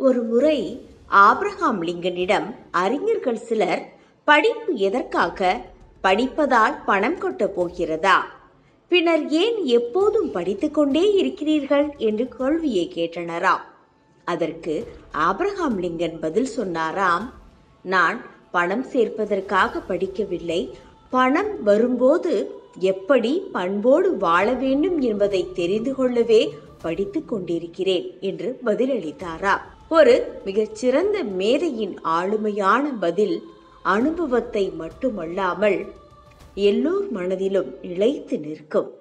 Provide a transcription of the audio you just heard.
ஒரு முறை ஆபிரகாம் லிங்கனிடம் அறிஞர்கள் சிலர் படிப்பு எதற்காக படிப்பதால் பணம் கொட்டப் போகிறதா பின்னர் ஏன் எப்போதும் படித்துக்கொண்டே இருக்கிறீர்கள் என்று கேள்வியை கேட்டனராம் அதற்கு ஆபிரகாம் லிங்கன் பதில் சொன்னாராம் நான் பணம் சேர்ப்பதற்காக படிக்கவில்லை பணம் வரும்போது எப்படி பண்போடு வாழ வேண்டும் என்பதை தெரிந்து கொள்ளவே படித்துக் கொண்டிருக்கிறேன் என்று பதிலளித்தாராம் ஒரு மிகச்சிறந்த மேதையின் ஆளுமையான பதில் அனுபவத்தை மட்டுமல்லாமல் எல்லோர் மனதிலும் நிலைத்து நிற்கும்